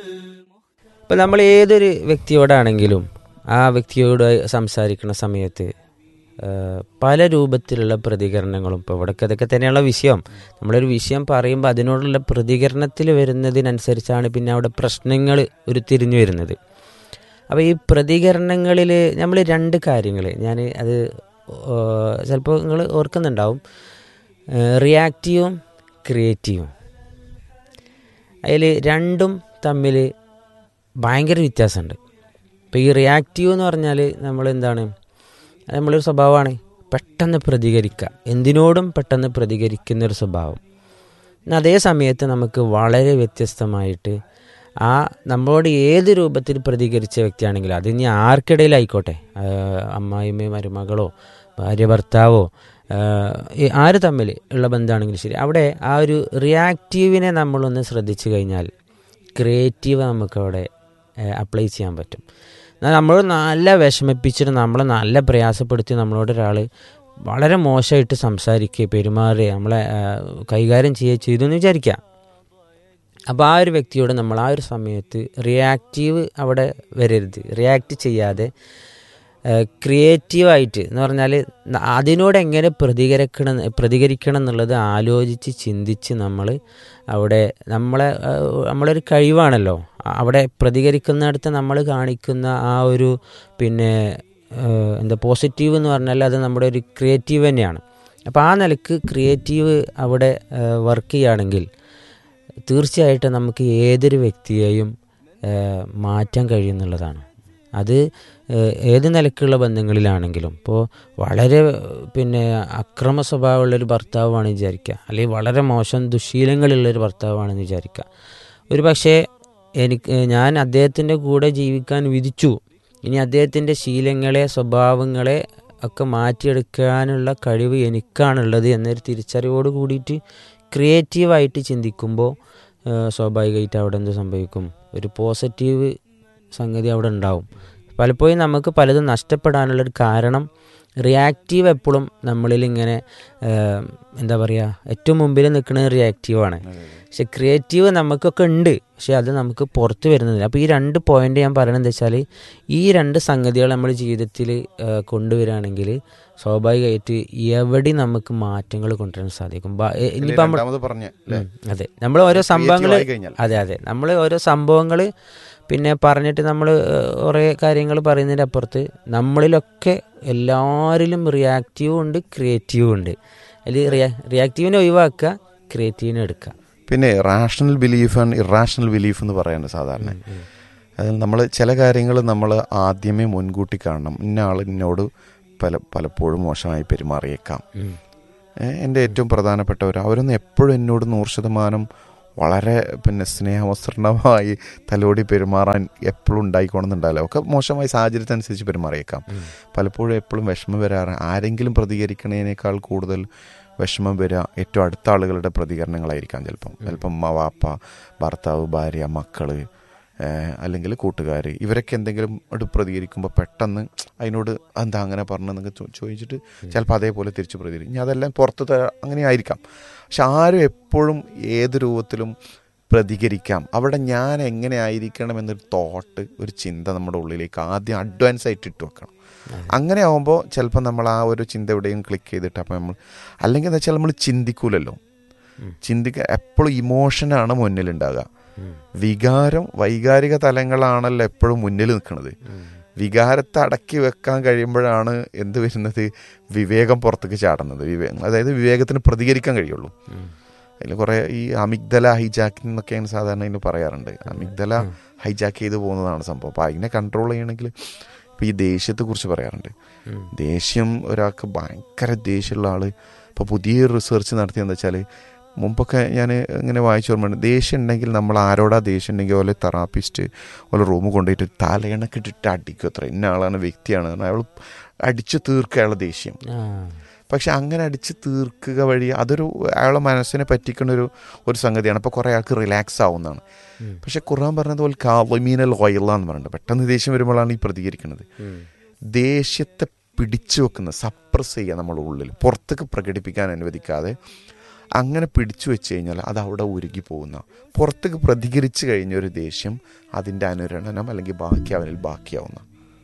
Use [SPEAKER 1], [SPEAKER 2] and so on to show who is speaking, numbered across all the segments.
[SPEAKER 1] ഇപ്പം നമ്മൾ ഏതൊരു വ്യക്തിയോടാണെങ്കിലും ആ വ്യക്തിയോട് സംസാരിക്കുന്ന സമയത്ത് ആ, പല രൂപത്തിലുള്ള പ്രതികരണങ്ങളും ഇപ്പോൾ ഇവിടേക്ക് അതൊക്കെ തന്നെയുള്ള വിഷയം നമ്മളൊരു വിഷയം പറയുമ്പോൾ അതിനോടുള്ള പ്രതികരണത്തിൽ വരുന്നതിനനുസരിച്ചാണ് പിന്നെ അവിടെ പ്രശ്നങ്ങൾ ഉരുത്തിരിഞ്ഞു വരുന്നത് അപ്പോൾ ഈ പ്രതികരണങ്ങളിൽ നമ്മൾ രണ്ട് കാര്യങ്ങൾ ഞാൻ അത് ചിലപ്പോൾ നിങ്ങൾ ഓർക്കുന്നുണ്ടാവും റിയാക്റ്റീവും ക്രിയേറ്റീവും അതിൽ രണ്ടും തമ്മിൽ ഭയങ്കര വ്യത്യാസമുണ്ട് ഇപ്പോൾ ഈ റിയാക്റ്റീവ് എന്ന് പറഞ്ഞാൽ നമ്മൾ എന്താണ് അത് നമ്മളൊരു സ്വഭാവമാണ് പെട്ടെന്ന് പ്രതികരിക്കുക എന്തിനോടും പെട്ടെന്ന് പ്രതികരിക്കുന്ന ഒരു സ്വഭാവം എന്നാൽ അതേ സമയത്ത് നമുക്ക് വളരെ വ്യത്യസ്തമായിട്ട് ആ നമ്മളോട് ഏത് രൂപത്തിൽ പ്രതികരിച്ച വ്യക്തിയാണെങ്കിലും അത് ഇനി ആർക്കിടയിലായിക്കോട്ടെ ആ, അമ്മായിമ്മയും മരുമകളോ ഭാര്യ ഭർത്താവോ ആ, ഈ ആര് തമ്മിൽ ഉള്ള ബന്ധമാണെങ്കിലും ശരി അവിടെ ആ ഒരു റിയാക്റ്റീവിനെ നമ്മളൊന്ന് ശ്രദ്ധിച്ചു കഴിഞ്ഞാൽ ക്രിയേറ്റീവ് നമുക്കവിടെ അപ്ലൈ ചെയ്യാൻ പറ്റും എന്നാൽ നമ്മൾ നല്ല വിഷമിപ്പിച്ചിട്ട് നമ്മളെ നല്ല പ്രയാസപ്പെടുത്തി നമ്മളോട് ഒരാൾ വളരെ മോശമായിട്ട് സംസാരിക്കുക പെരുമാറുക നമ്മളെ ആ, കൈകാര്യം ചെയ്യുക ചെയ്തു എന്ന് വിചാരിക്കുക അപ്പോൾ ആ ഒരു വ്യക്തിയോട് നമ്മൾ ആ ഒരു സമയത്ത് റിയാക്റ്റീവ് അവിടെ വരരുത് റിയാക്റ്റ് ചെയ്യാതെ ക്രിയേറ്റീവായിട്ട് എന്ന് പറഞ്ഞാൽ ന- അതിനോട് എങ്ങനെ പ്രതികരിക്കണം പ്രതികരിക്കണം എന്നുള്ളത് ആലോചിച്ച് ചിന്തിച്ച് നമ്മൾ അവിടെ നമ്മളെ ആ, നമ്മളൊരു കഴിവാണല്ലോ അ- അവിടെ പ്രതികരിക്കുന്നിടത്ത് നമ്മൾ കാണിക്കുന്ന ആ ഒരു പിന്നെ ആ, എന്താ പോസിറ്റീവ് എന്ന് പറഞ്ഞാൽ അത് നമ്മുടെ ഒരു ക്രിയേറ്റീവ് തന്നെയാണ് അപ്പോൾ ആ നിലക്ക് ക്രിയേറ്റീവ് അവിടെ വർക്ക് ചെയ്യുകയാണെങ്കിൽ തീർച്ചയായിട്ടും നമുക്ക് ഏതൊരു വ്യക്തിയെയും ഏഹ്, മാറ്റാൻ കഴിയുന്നുള്ളതാണ് അത് ഏഹ്, ഏത് നിലക്കുള്ള ബന്ധങ്ങളിലാണെങ്കിലും ഇപ്പോൾ വളരെ പിന്നെ അക്രമ സ്വഭാവമുള്ളൊരു ഭർത്താവാണ് വിചാരിക്കുക അല്ലെങ്കിൽ വളരെ മോശം ദുശീലങ്ങളുള്ളൊരു ഭർത്താവാണെന്ന് വിചാരിക്കുക ഒരു പക്ഷേ എനിക്ക് ഞാൻ അദ്ദേഹത്തിൻ്റെ കൂടെ ജീവിക്കാൻ വിധിച്ചു ഇനി അദ്ദേഹത്തിൻ്റെ ശീലങ്ങളെ സ്വഭാവങ്ങളെ ഒക്കെ മാറ്റിയെടുക്കാനുള്ള കഴിവ് എനിക്കാണുള്ളത് എന്നൊരു തിരിച്ചറിവോട് കൂടിയിട്ട് ക്രിയേറ്റീവായിട്ട് ചിന്തിക്കുമ്പോൾ സ്വാഭാവികമായിട്ട് അവിടെ എന്ത് സംഭവിക്കും ഒരു പോസിറ്റീവ് സംഗതി അവിടെ ഉണ്ടാവും പലപ്പോഴും നമുക്ക് പലതും നഷ്ടപ്പെടാനുള്ളൊരു കാരണം റിയാക്റ്റീവ് എപ്പോഴും നമ്മളിൽ ഇങ്ങനെ ഏഹ്, എന്താ പറയുക ഏറ്റവും മുമ്പിൽ നിൽക്കുന്നത് റിയാക്റ്റീവാണ് പക്ഷെ ക്രിയേറ്റീവ് നമുക്കൊക്കെ ഉണ്ട് പക്ഷെ അത് നമുക്ക് പുറത്ത് വരുന്നില്ല അപ്പോൾ ഈ രണ്ട് പോയിന്റ് ഞാൻ പറയണത് എന്താ വെച്ചാൽ ഈ രണ്ട് സംഗതികൾ നമ്മൾ ജീവിതത്തിൽ കൊണ്ടുവരികയാണെങ്കിൽ സ്വാഭാവികമായിട്ട് എവിടെ നമുക്ക് മാറ്റങ്ങൾ കൊണ്ടുവരാൻ സാധിക്കും ബ- എ- ഇനിയിപ്പോൾ നമ്മൾ
[SPEAKER 2] രണ്ടാമത് പറഞ്ഞ അല്ലേ?
[SPEAKER 1] ഉം, അതെ നമ്മൾ ഓരോ സംഭവങ്ങൾ
[SPEAKER 2] Creative ആയി കഴിഞ്ഞാൽ.
[SPEAKER 1] അതെ അതെ നമ്മൾ ഓരോ സംഭവങ്ങൾ പിന്നെ പറഞ്ഞിട്ട് നമ്മൾ കുറേ കാര്യങ്ങൾ പറയുന്നതിൻ്റെ അപ്പുറത്ത് നമ്മളിലൊക്കെ എല്ലാവരിലും റിയാക്റ്റീവും ഉണ്ട് ക്രിയേറ്റീവും ഉണ്ട് അതിൽ റിയാ റിയാക്റ്റീവിനെ ഒഴിവാക്കുക ക്രിയേറ്റീവിനെ എടുക്കുക
[SPEAKER 2] പിന്നെ rational belief and irrational belief എന്ന് പറയുന്നത് സാധാരണ അതിൽ നമ്മൾ ചില കാര്യങ്ങൾ നമ്മൾ ആദ്യമേ മുൻകൂട്ടി കാണണം ഇന്ന ആൾ എന്നോട് പല പലപ്പോഴും മോശമായി പെരുമാറിയേക്കാം
[SPEAKER 1] ഉം.
[SPEAKER 2] ഏഹ് എൻ്റെ ഏറ്റവും പ്രധാനപ്പെട്ടവർ അവരൊന്നും എപ്പോഴും എന്നോട് നൂറ് ശതമാനം വളരെ പിന്നെ സ്നേഹവസ്ത്രണമായി തലോടി പെരുമാറാൻ എപ്പോഴും ഉണ്ടായിക്കോണമെന്നുണ്ടാവില്ല ഒക്കെ മോശമായ സാഹചര്യത്തിനനുസരിച്ച് പെരുമാറിയേക്കാം പലപ്പോഴും എപ്പോഴും വിഷമം വരാറ് ആരെങ്കിലും പ്രതികരിക്കണതിനേക്കാൾ കൂടുതൽ വിഷമം വരിക ഏറ്റവും അടുത്ത ആളുകളുടെ പ്രതികരണങ്ങളായിരിക്കാം ചിലപ്പം ചിലപ്പം അമ്മ വാപ്പ ഭർത്താവ് ഭാര്യ മക്കള് ഏഹ് അല്ലെങ്കിൽ കൂട്ടുകാർ ഇവരൊക്കെ എന്തെങ്കിലും ഒരു പ്രതികരിക്കുമ്പോൾ പെട്ടെന്ന് അതിനോട് എന്താ അങ്ങനെ പറഞ്ഞെന്നൊക്കെ ചോ- ചോദിച്ചിട്ട് ചിലപ്പോൾ അതേപോലെ തിരിച്ച് പ്രതികരിക്കും ഇനി അതെല്ലാം പുറത്ത് ത- അങ്ങനെ ആയിരിക്കാം പക്ഷെ ആരും എപ്പോഴും ഏത് രൂപത്തിലും പ്രതികരിക്കാം അവിടെ ഞാൻ എങ്ങനെ ആയിരിക്കണം എന്നൊരു തോട്ട് ഒരു ചിന്ത നമ്മുടെ ഉള്ളിലേക്ക് ആദ്യം അഡ്വാൻസ് ആയിട്ട് ഇട്ട് വെക്കണം അങ്ങനെ ആവുമ്പോൾ ചിലപ്പോൾ നമ്മൾ ആ ഒരു ചിന്ത എവിടെയും ക്ലിക്ക് ചെയ്തിട്ട് അപ്പം നമ്മൾ അല്ലെങ്കിൽ എന്താ വെച്ചാൽ നമ്മൾ ചിന്തിക്കൂലല്ലോ ചിന്തിക്ക എപ്പോഴും ഇമോഷനാണ് മുന്നിലുണ്ടാകുക വികാരം വൈകാരിക തലങ്ങളാണല്ലോ എപ്പോഴും മുന്നിൽ നിൽക്കുന്നത് വികാരത്തെ അടക്കി വെക്കാൻ കഴിയുമ്പോഴാണ് എന്ത് വരുന്നത് വിവേകം പുറത്തേക്ക് ചാടുന്നത് വിവേകം അതായത് വിവേകത്തിന് പ്രതികരിക്കാൻ കഴിയുള്ളൂ അതിൽ കുറേ ഈ അമിഗ്ദല ഹൈജാക്കിംഗ് എന്നൊക്കെയാണ് സാധാരണ ഇതിന് പറയാറുണ്ട് അമിഗ്ദല ഹൈജാക്ക് ചെയ്ത് പോകുന്നതാണ് സംഭവം അപ്പോൾ അതിനെ കൺട്രോൾ ചെയ്യണമെങ്കിൽ ഇപ്പോൾ ഈ ദേഷ്യത്തെക്കുറിച്ച് പറയാറുണ്ട് ദേഷ്യം ഒരാൾക്ക് ഭയങ്കര ദേഷ്യമുള്ള ആൾ ഇപ്പോൾ പുതിയൊരു റിസർച്ച് നടത്തിയെന്ന് വെച്ചാൽ മുമ്പൊക്കെ ഞാൻ ഇങ്ങനെ വായിച്ചു ഓർമ്മയുണ്ട് ദേഷ്യം ഉണ്ടെങ്കിൽ നമ്മൾ ആരോടാ ദേഷ്യം ഉണ്ടെങ്കിൽ ഓലെ തെറാപ്പിസ്റ്റ് ഓലെ റൂമിൽ കൊണ്ടുപോയിട്ട് തലയിണക്കിട്ടിട്ട് അടിക്കും അത്ര ഇന്ന ആളാണ് വ്യക്തിയാണ് കാരണം അയാൾ അടിച്ചു തീർക്കുക അയാളെ ദേഷ്യം
[SPEAKER 1] ആ
[SPEAKER 2] പക്ഷെ അങ്ങനെ അടിച്ച് തീർക്കുക വഴി അതൊരു അയാളെ മനസ്സിനെ പറ്റിക്കുന്ന ഒരു ഒരു സംഗതിയാണ് അപ്പോൾ കുറേ ആൾക്ക് റിലാക്സ് ആവുന്നതാണ് പക്ഷെ ഖുർആൻ പറഞ്ഞതുപോലെ കാവമീനൽ ഓയില എന്ന് പറയുന്നുണ്ട് പെട്ടെന്ന് ദേഷ്യം വരുമ്പോഴാണ് ഈ പ്രതികരിക്കുന്നത് ദേഷ്യത്തെ പിടിച്ചു വെക്കുന്ന സപ്രസ് ചെയ്യുക നമ്മുടെ ഉള്ളിൽ പുറത്തേക്ക് പ്രകടിപ്പിക്കാൻ അനുവദിക്കാതെ അങ്ങനെ പിടിച്ചു വെച്ച് കഴിഞ്ഞാൽ അത് അവിടെ ഉരുകി പോകുന്ന പുറത്തേക്ക് പ്രതികരിച്ചു കഴിഞ്ഞ ഒരു ദേഷ്യം അതിൻ്റെ അനുരണനം അല്ലെങ്കിൽ ബാക്കി അവനിൽ ബാക്കിയാവുന്ന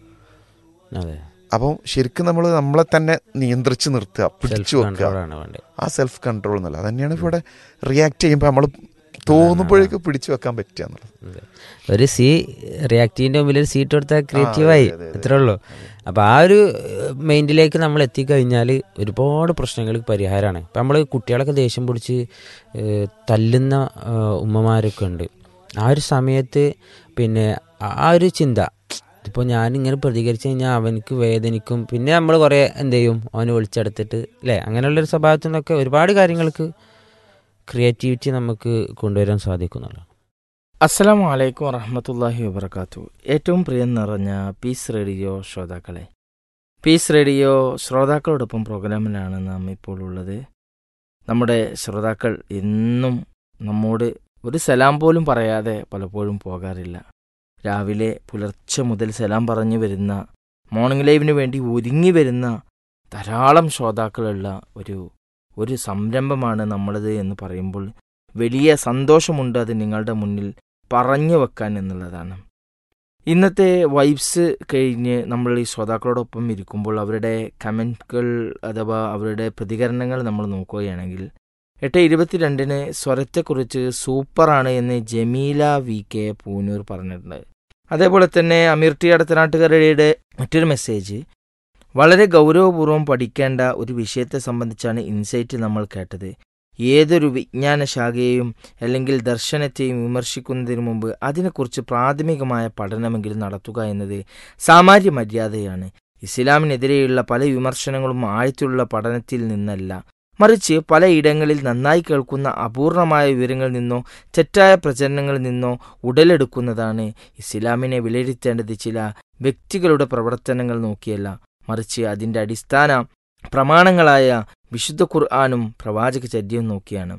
[SPEAKER 1] അതെ
[SPEAKER 2] അപ്പോൾ ശരിക്കും നമ്മൾ നമ്മളെ തന്നെ നിയന്ത്രിച്ച് നിർത്തുക
[SPEAKER 1] സെൽഫ്
[SPEAKER 2] പിടിച്ചു വെക്കുക
[SPEAKER 1] കൺട്രോളാണ് വേണ്ടത്
[SPEAKER 2] ആ സെൽഫ് കൺട്രോൾ എന്നല്ല അതന്നെയാണ് ഇവിടെ റിയാക്ട് ചെയ്യുമ്പോൾ നമ്മൾ തോന്നുമ്പോഴേക്ക് പിടിച്ചു വെക്കാൻ പറ്റുക എന്നുള്ളത്
[SPEAKER 1] അതെ. ഒരു സി റിയാക്റ്റീവിന്റെ മുമ്പിൽ ഒരു സീറ്റ് കൊടുത്താൽ ക്രിയേറ്റീവായി
[SPEAKER 2] അതെ, അതെ, അതെ.
[SPEAKER 1] അത്രേ ഉള്ളൂ അപ്പൊ ആ ഒരു മൈൻഡിലേക്ക് നമ്മൾ എത്തിക്കഴിഞ്ഞാൽ ഒരുപാട് പ്രശ്നങ്ങൾക്ക് പരിഹാരമാണ് ഇപ്പം നമ്മൾ കുട്ടികളൊക്കെ ദേഷ്യം പിടിച്ച് ഏഹ്, തല്ലുന്ന ഏഹ്, ഉമ്മമാരൊക്കെ ഉണ്ട് ആ ഒരു സമയത്ത് പിന്നെ ആ ഒരു ചിന്ത ഇപ്പോൾ ഞാനിങ്ങനെ പ്രതികരിച്ചു കഴിഞ്ഞാൽ അവനക്ക് വേദനിക്കും പിന്നെ നമ്മൾ കുറേ എന്ത് ചെയ്യും അവനെ വിളിച്ചെടുത്തിട്ട് അല്ലേ അങ്ങനെയുള്ളൊരു സ്വഭാവത്തിൽ നിന്നൊക്കെ ഒരുപാട് കാര്യങ്ങൾക്ക് ക്രിയേറ്റിവിറ്റി നമുക്ക് കൊണ്ടുവരാൻ സാധിക്കുന്നുള്ളൂ
[SPEAKER 3] അസ്സലാമു അലൈക്കും വറഹമത്തല്ലാഹി വബർക്കാത്തു ഏറ്റവും പ്രിയം നിറഞ്ഞ പീസ് റേഡിയോ ശ്രോതാക്കളെ പീസ് റേഡിയോ ശ്രോതാക്കളോടൊപ്പം പ്രോഗ്രാമിലാണ് നാം ഇപ്പോൾ ഉള്ളത് നമ്മുടെ ശ്രോതാക്കൾ എന്നും നമ്മോട് ഒരു സലാം പോലും പറയാതെ പലപ്പോഴും പോകാറില്ല രാവിലെ പുലർച്ചെ മുതൽ സലാം പറഞ്ഞു വരുന്ന മോർണിംഗ് ലൈവിന് വേണ്ടി ഒരുങ്ങി വരുന്ന ധാരാളം ശ്രോതാക്കളുള്ള ഒരു ഒരു സംരംഭമാണ് നമ്മളത് എന്ന് പറയുമ്പോൾ വലിയ സന്തോഷമുണ്ട് അത് നിങ്ങളുടെ മുന്നിൽ പറഞ്ഞു വെക്കാൻ എന്നുള്ളതാണ് ഇന്നത്തെ വൈബ്സ് കഴിഞ്ഞ് നമ്മൾ ഈ ശ്രോതാക്കളോടൊപ്പം ഇരിക്കുമ്പോൾ അവരുടെ കമൻറ്റുകൾ അഥവാ അവരുടെ പ്രതികരണങ്ങൾ നമ്മൾ നോക്കുകയാണെങ്കിൽ എട്ട് ഇരുപത്തിരണ്ടിന് സ്വരത്തെക്കുറിച്ച് സൂപ്പറാണ് എന്ന് ജമീല വി കെ പൂനൂർ പറഞ്ഞിട്ടുണ്ട് അതേപോലെ തന്നെ അമീർ ടി അടുത്തനാട്ടുകാരുടെ മറ്റൊരു മെസ്സേജ് വളരെ ഗൗരവപൂർവ്വം പഠിക്കേണ്ട ഒരു വിഷയത്തെ സംബന്ധിച്ചാണ് ഇൻസൈറ്റ് നമ്മൾ കേട്ടത് ഏതൊരു വിജ്ഞാന ശാഖയെയും അല്ലെങ്കിൽ ദർശനത്തെയും വിമർശിക്കുന്നതിന് മുമ്പ് അതിനെക്കുറിച്ച് പ്രാഥമികമായ പഠനമെങ്കിലും നടത്തുക എന്നത് സാമാന്യ മര്യാദയാണ് ഇസ്ലാമിനെതിരെയുള്ള പല വിമർശനങ്ങളും ആഴത്തിലുള്ള പഠനത്തിൽ നിന്നല്ല മറിച്ച് പലയിടങ്ങളിൽ നന്നായി കേൾക്കുന്ന അപൂർണമായ വിവരങ്ങളിൽ നിന്നോ തെറ്റായ പ്രചരണങ്ങളിൽ നിന്നോ ഉടലെടുക്കുന്നതാണ് ഇസ്ലാമിനെ വിലയിരുത്തേണ്ടത് ചില വ്യക്തികളുടെ പ്രവർത്തനങ്ങൾ നോക്കിയല്ല മറിച്ച് അതിൻ്റെ അടിസ്ഥാന പ്രമാണങ്ങളായ വിശുദ്ധ ഖുർആാനും പ്രവാചക ചര്യവും നോക്കിയാണ്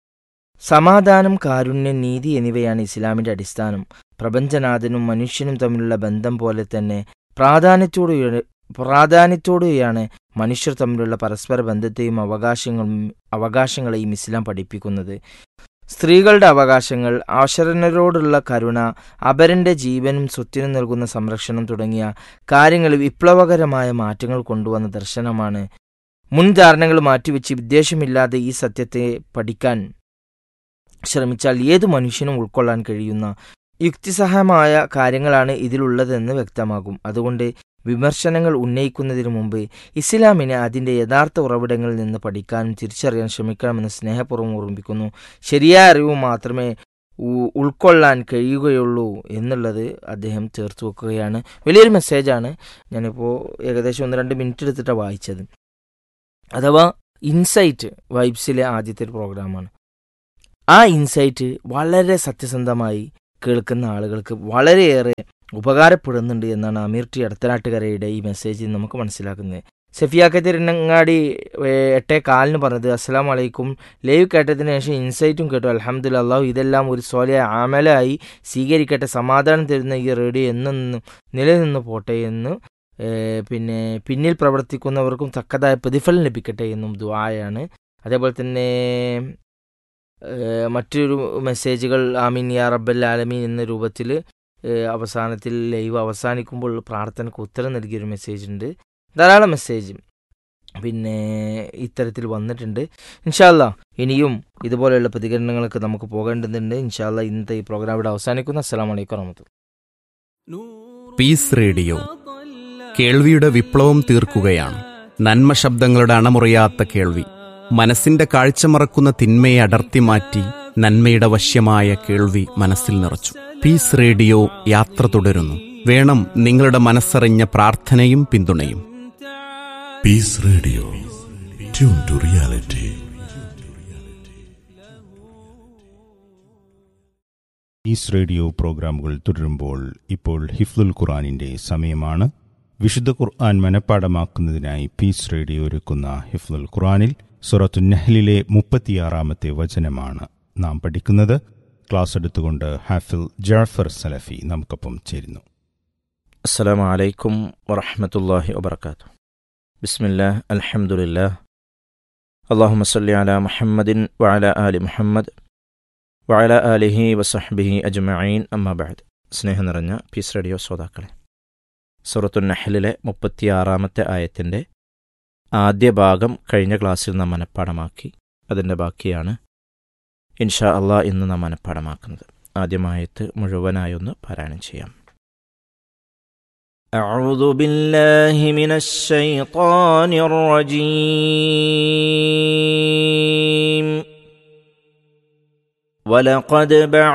[SPEAKER 3] സമാധാനം കാരുണ്യം നീതി എന്നിവയാണ് ഇസ്ലാമിന്റെ അടിസ്ഥാനം പ്രപഞ്ചനാഥനും മനുഷ്യനും തമ്മിലുള്ള ബന്ധം പോലെ തന്നെ പ്രാധാന്യത്തോടു പ്രാധാന്യത്തോടെയാണ് മനുഷ്യർ തമ്മിലുള്ള പരസ്പര ബന്ധത്തെയും അവകാശങ്ങളും അവകാശങ്ങളെയും ഇസ്ലാം പഠിപ്പിക്കുന്നത് സ്ത്രീകളുടെ അവകാശങ്ങൾ അശരണരോടുള്ള കരുണ അപരന്റെ ജീവനും സ്വത്തിനും നൽകുന്ന സംരക്ഷണം തുടങ്ങിയ കാര്യങ്ങളിൽ വിപ്ലവകരമായ മാറ്റങ്ങൾ കൊണ്ടുവന്ന ദർശനമാണ് മുൻധാരണകൾ മാറ്റിവെച്ച് വിദ്വേഷമില്ലാതെ ഈ സത്യത്തെ പഠിക്കാൻ ശ്രമിച്ചാൽ ഏതു മനുഷ്യനും ഉൾക്കൊള്ളാൻ കഴിയുന്ന യുക്തിസഹമായ കാര്യങ്ങളാണ് ഇതിലുള്ളതെന്ന് വ്യക്തമാകും അതുകൊണ്ട് വിമർശനങ്ങൾ ഉന്നയിക്കുന്നതിന് മുമ്പ് ഇസ്ലാമിനെ അതിൻ്റെ യഥാർത്ഥ ഉറവിടങ്ങളിൽ നിന്ന് പഠിക്കാനും തിരിച്ചറിയാൻ ശ്രമിക്കണമെന്ന് സ്നേഹപൂർവ്വം ഓർമ്മിപ്പിക്കുന്നു ശരിയായ അറിവ് മാത്രമേ ഉ- ഉൾക്കൊള്ളാൻ കഴിയുകയുള്ളൂ എന്നുള്ളത് അദ്ദേഹം ചേർത്ത് വെക്കുകയാണ് വലിയൊരു മെസ്സേജാണ് ഞാനിപ്പോൾ ഏകദേശം ഒന്ന് രണ്ട് മിനിറ്റ് എടുത്തിട്ടാണ് വായിച്ചത് അഥവാ ഇൻസൈറ്റ് വൈബ്സിലെ ആദ്യത്തെ ഒരു പ്രോഗ്രാമാണ് ആ ഇൻസൈറ്റ് വളരെ സത്യസന്ധമായി കേൾക്കുന്ന ആളുകൾക്ക് വളരെയേറെ ഉപകാരപ്പെടുന്നുണ്ട് എന്നാണ് അമീർ ടി അടുത്തനാട്ടുകരയുടെ ഈ മെസ്സേജിൽ നമുക്ക് മനസ്സിലാക്കുന്നത് സഫിയാക്ക തിരുനങ്ങാടി ഏഹ്, എട്ടേ കാലിന് പറഞ്ഞത് അസ്സലാം വലൈക്കും ലൈവ് കേട്ടതിന് ശേഷം ഇൻസൈറ്റും കേട്ടു അലഹമ്മദ് അള്ളാഹു ഇതെല്ലാം ഒരു സോലിയ ആമലായി സ്വീകരിക്കട്ടെ സമാധാനം തരുന്ന ഈ റേഡിയോ എന്നും നിലനിന്ന് പോട്ടെ എന്ന് ഏഹ്, പിന്നെ പിന്നിൽ പ്രവർത്തിക്കുന്നവർക്കും തക്കതായ പ്രതിഫലം ലഭിക്കട്ടെ എന്നും ദുആയാണ് അതേപോലെ തന്നെ ഏഹ്, മറ്റൊരു മെസ്സേജുകൾ ആമീൻ യാ റബ്ബൽ ആലമീൻ എന്ന രൂപത്തിൽ ഏഹ്, അവസാനത്തിൽ ലൈവ് അവസാനിക്കുമ്പോൾ പ്രാർത്ഥനയ്ക്ക് ഉത്തരം നൽകിയൊരു മെസ്സേജ് ഉണ്ട് ധാരാളം മെസ്സേജ് പിന്നെ ഇത്തരത്തിൽ വന്നിട്ടുണ്ട് ഇൻഷാല്ല ഇനിയും ഇതുപോലെയുള്ള പ്രതികരണങ്ങൾക്ക് നമുക്ക് പോകേണ്ടതുണ്ട് ഇൻഷാല്ല ഇന്നത്തെ ഈ പ്രോഗ്രാം ഇവിടെ അവസാനിക്കുന്നു അസ്സലാം വലൈക്കും വറഹമത്തുള്ള
[SPEAKER 4] പീസ് റേഡിയോ കേൾവിയുടെ വിപ്ലവം തീർക്കുകയാണ് നന്മ ശബ്ദങ്ങളുടെ അണമുറിയാത്ത കേൾവി മനസ്സിന്റെ കാഴ്ച മറക്കുന്ന തിന്മയെ അടർത്തി മാറ്റി നന്മയുടെ വശ്യമായ കേൾവി മനസ്സിൽ നിറച്ചു പീസ് റേഡിയോ യാത്ര തുടരുന്നു വേണം നിങ്ങളുടെ മനസ്സറിഞ്ഞ പ്രാർത്ഥനയും പിന്തുണയും
[SPEAKER 5] Peace Radio. Tune to reality.
[SPEAKER 6] ഈസ് റേഡിയോ പ്രോഗ്രാമുകൾ തുടരുമ്പോൾ ഇപ്പോൾ ഹിഫ്ലുൽ ഖുർആാനിന്റെ സമയമാണ് വിശുദ്ധ ഖുർആൻ മനഃപ്പാടമാക്കുന്നതിനായി പീസ് റേഡിയോ ഒരുക്കുന്ന ഹിഫ്ലുൽ ഖുർആനിൽ സുറത്തു നഹ്ലിലെ മുപ്പത്തിയാറാമത്തെ വചനമാണ് നാം പഠിക്കുന്നത് ക്ലാസ് എടുത്തുകൊണ്ട് ഹാഫിൽ ജാഫർ സലഫി നമുക്കൊപ്പം ചേരുന്നു
[SPEAKER 3] അസ്സലാമു അലൈക്കും വറഹമത്തല്ലാഹി വബർക്കാത്തു ബിസ്മില്ലാ അൽഹംദുലില്ലാ اللهم صل على محمد وعلى آل محمد وعلى آله وصحبه أجمعين أما بعد സ്നേഹം നിറഞ്ഞ പീസ് റേഡിയോ ശ്രോതാക്കളെ സൂറത്തു നഹലിലെ മുപ്പത്തിയാറാമത്തെ ആയത്തിൻ്റെ ആദ്യ ഭാഗം കഴിഞ്ഞ ക്ലാസ്സിൽ നാം മനഃപ്പാടമാക്കി അതിൻ്റെ ബാക്കിയാണ് ഇൻഷാ അള്ളാ ഇന്ന് നാം മനഃപ്പാടമാക്കുന്നത് ആദ്യമായത്ത് മുഴുവനായൊന്ന് പാരായണം ചെയ്യാം أعوذ بالله من الشيطان الرجيم ولقد بعث